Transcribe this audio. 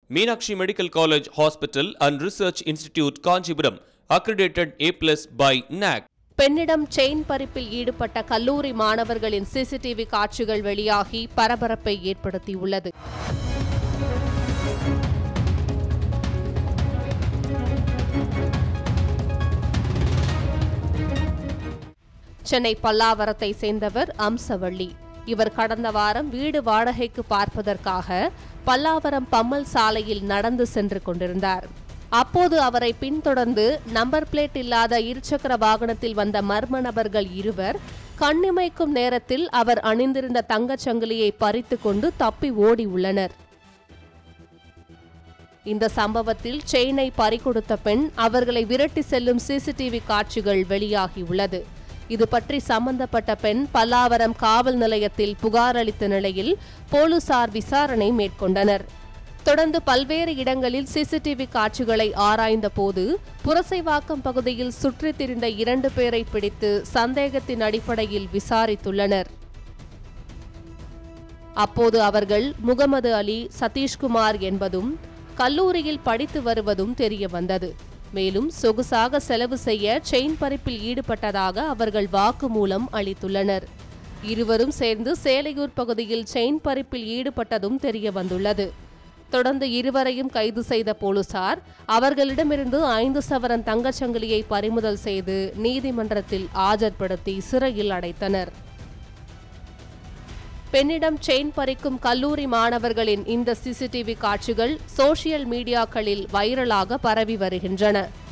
Meenakshi Medical College Hospital and Research Institute Kanchipuram accredited A plus by NAC. பெண்ணிடம் chain பறிப்பில் ஈடுபட்ட கல்லூரி மாணவர்களின் சிசிடிவி காட்சிகள் வெளியாகி பரபரப்பை ஏற்படுத்தியுள்ளது சென்னை பல்லாவரத்தை சேர்ந்தவர் அம்சவள்ளி இவர் கடந்த வாரம் வீடு வாடகைக்கு பார்ப்பதற்காக பல்லாவரம் பம்மல் சாலையில் நடந்து சென்று கொண்டிருந்தார் அப்போது அவரை பின்தொடர்ந்து நம்பர் பிளேட் இல்லாத இருசக்கர வாகனத்தில் வந்த மர்ம நபர்கள் இருவர் கண்ணிமைக்கும் நேரத்தில் அவர் அணிந்திருந்த தங்கச் சங்கிலியை பறித்துக் கொண்டு தப்பி ஓடி உள்ளனர் இந்த சம்பவத்தில் செயினை பறிகொடுத்த பெண் அவர்களை விரட்டி செல்லும் சிசிடிவி காட்சிகள் வெளியாகியுள்ளது இது பற்றி சம்பந்தப்பட்ட பெண் பல்லாவரம் காவல் நிலையத்தில் புகார் அளித்த நிலையில் போலீசார் விசாரணை மேற்கொண்டனர் தொடர்ந்து பல்வேறு இடங்களில் சிசிடிவி காட்சிகளை ஆராய்ந்த போது புரசைவாக்கம் பகுதியில் சுற்றித் திரிந்த இரண்டு பேரை பிடித்து சந்தேகத்தின் அடிப்படையில் விசாரித்துள்ளனர் அப்போது அவர்கள் முகமது அலி சதீஷ்குமார் என்பதும் கல்லூரியில் படித்து வருவதும் தெரிய வந்தது மேலும் சொகுசாக செலவு செய்ய செயின் பறிப்பில் ஈடுபட்டதாக அவர்கள் வாக்குமூலம் அளித்துள்ளனர் இருவரும் சேர்ந்து சேலையூர் பகுதியில் செயின் பறிப்பில் ஈடுபட்டதும் தெரிய வந்துள்ளது தொடர்ந்து இருவரையும் கைது செய்த போலீசார் அவர்களிடமிருந்து ஐந்து சவரன் தங்கச்சங்கிலியை பறிமுதல் செய்து நீதிமன்றத்தில் ஆஜர்படுத்தி சிறையில் அடைத்தனர் பெண்ணிடம் செயின் பறிக்கும் கல்லூரி மாணவர்களின் இந்த சிசிடிவி காட்சிகள் சோஷியல் மீடியாக்களில் வைரலாக பரவி வருகின்றன